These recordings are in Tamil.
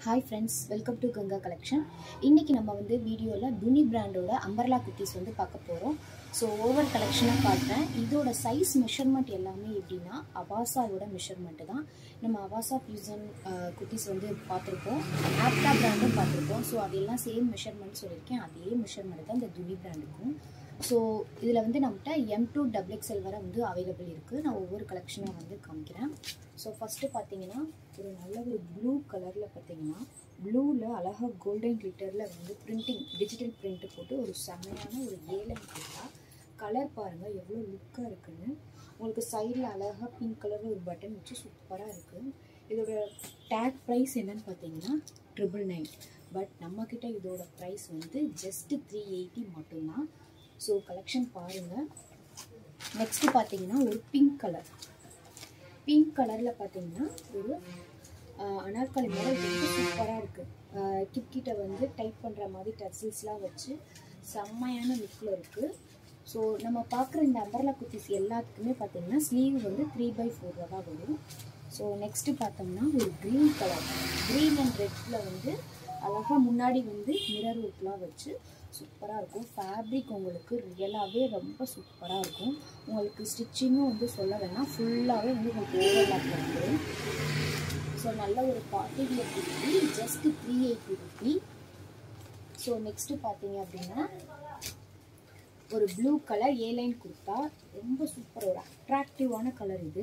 hi friends welcome to Ganga collection இன்றைக்கி நம்ம வந்து வீடியோவில் துனி பிராண்டோட அம்பர்லா குர்த்திஸ் வந்து பார்க்க போகிறோம் ஸோ ஓவர் கலெக்ஷனாக காட்டுறேன் இதோட சைஸ் மெஷர்மெண்ட் எல்லாமே எப்படின்னா அவாசாவோட மெஷர்மெண்ட்டு தான் நம்ம அவாசா ஃபியூசன் குர்த்திஸ் வந்து பார்த்துருப்போம் ஆப்டா பிராண்டும் பார்த்துருப்போம் ஸோ அதெல்லாம் சேம் மெஷர்மெண்ட் சொல்லியிருக்கேன் அதே மெஷர்மெண்ட் தான் இந்த துனி பிராண்டுக்கும் ஸோ இதில் வந்து நம்மகிட்ட எம் டூ டபுள் எக்ஸ்எல் வரை வந்து அவைலபிள் இருக்குது நான் ஒவ்வொரு கலெக்ஷனாக வந்து காமிக்கிறேன் ஸோ ஃபஸ்ட்டு பார்த்தீங்கன்னா ஒரு நல்ல ஒரு ப்ளூ கலரில் பார்த்தீங்கன்னா ப்ளூவில் அழகாக கோல்டன் கிளிட்டரில் வந்து பிரிண்டிங் டிஜிட்டல் பிரிண்ட்டு போட்டு ஒரு செம்மையான ஒரு ஏழை கொடுத்தா கலர் பாருங்கள் எவ்வளோ லுக்காக இருக்குன்னு உங்களுக்கு சைடில் அழகாக பிங்க் கலரில் ஒரு பட்டன் வச்சு சூப்பராக இருக்குது இதோட டேக் ப்ரைஸ் என்னன்னு பார்த்தீங்கன்னா ட்ரிபிள் நைன் பட் நம்மக்கிட்ட இதோட ப்ரைஸ் வந்து ஜஸ்ட்டு த்ரீ எயிட்டி மட்டும்தான் ஸோ கலெக்ஷன் பாருங்கள் நெக்ஸ்ட்டு பார்த்தீங்கன்னா ஒரு பிங்க் கலர் பிங்க் கலரில் பார்த்தீங்கன்னா ஒரு அனார்கலி மாடல் ரொம்ப சூப்பராக இருக்குது கிட்கிட்ட வந்து டைப் பண்ணுற மாதிரி டர்சில்ஸ்லாம் வச்சு செம்மையான லுக்கில் இருக்குது ஸோ நம்ம பார்க்குற இந்த அம்பர்லா குர்த்திஸ் எல்லாத்துக்குமே பார்த்தீங்கன்னா ஸ்லீவ் வந்து த்ரீ பை ஃபோரில் தான் வரும் ஸோ நெக்ஸ்ட்டு பார்த்தோம்னா ஒரு க்ரீன் கலர் க்ரீன் அண்ட் ரெட்டில் வந்து அழகாக முன்னாடி வந்து மிரர் ஒர்க்லாம் வச்சு சூப்பராக இருக்கும் ஃபேப்ரிக் உங்களுக்கு ரியலாகவே ரொம்ப சூப்பராக இருக்கும் உங்களுக்கு ஸ்டிச்சிங்கும் வந்து சொல்ல வேணாம் ஃபுல்லாகவே வந்து உங்களுக்கு ஓவர்லாக் வந்துடும் ஸோ நல்ல ஒரு party wear kurti just three eighty rupee so next பார்த்தீங்க அப்படின்னா ஒரு blue colour A line kurta ரொம்ப சூப்பர் ஒரு அட்ராக்டிவான கலர் இது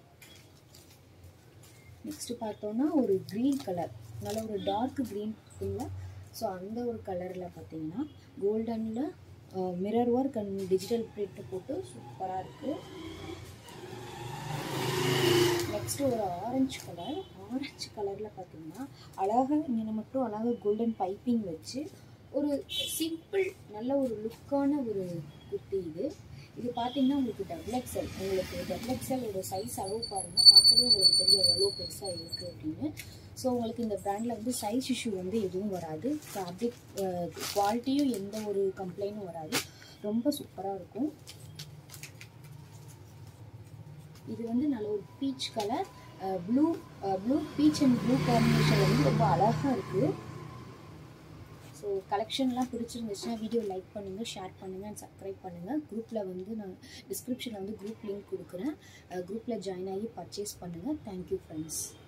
நெக்ஸ்ட்டு பார்த்தோன்னா ஒரு க்ரீன் கலர் நல்ல ஒரு டார்க் க்ரீன் இல்லை ஸோ அந்த ஒரு கலரில் பார்த்தீங்கன்னா கோல்டனில் mirror work and digital print போட்டு சூப்பராக இருக்குது நெக்ஸ்ட்டு ஒரு ஆரஞ்சு கலர் ஆரஞ்சு கலரில் பார்த்தீங்கன்னா அழகாக இங்கே மட்டும் அழகாக கோல்டன் பைப்பிங் வச்சு ஒரு சிம்பிள் நல்ல ஒரு லுக்கான ஒரு குர்த்தி இது இது பார்த்தீங்கன்னா உங்களுக்கு டபுள் எக்ஸல் உங்களுக்கு டபுள் எக்ஸலோட சைஸ் அளவு பாருங்கள் பார்க்கவே உங்களுக்கு தெரியும் எவ்வளோ பெருசாக இருக்குது அப்படின்னு ஸோ உங்களுக்கு இந்த ப்ராண்டில் வந்து சைஸ் இஷ்யூ வந்து எதுவும் வராது ஃபேப்ரிக் குவாலிட்டியும் எந்த ஒரு கம்ப்ளைண்ட்டும் வராது ரொம்ப சூப்பராக இருக்கும் இது வந்து நல்ல ஒரு peach colour blue blue peach and blue combination வந்து ரொம்ப அழகாக இருக்குது ஸோ கலெக்ஷன்லாம் பிடிச்சிருந்துச்சுன்னா வீடியோ லைக் பண்ணுங்கள் ஷேர் பண்ணுங்கள் அண்ட் சப்ஸ்கிரைப் பண்ணுங்கள் குரூப்பில் வந்து நான் டிஸ்கிரிப்ஷனில் வந்து குரூப் லிங்க் கொடுக்குறேன் குரூப்பில் ஜாயின் ஆகி பர்ச்சேஸ் பண்ணுங்கள் தேங்க்யூ ஃப்ரெண்ட்ஸ்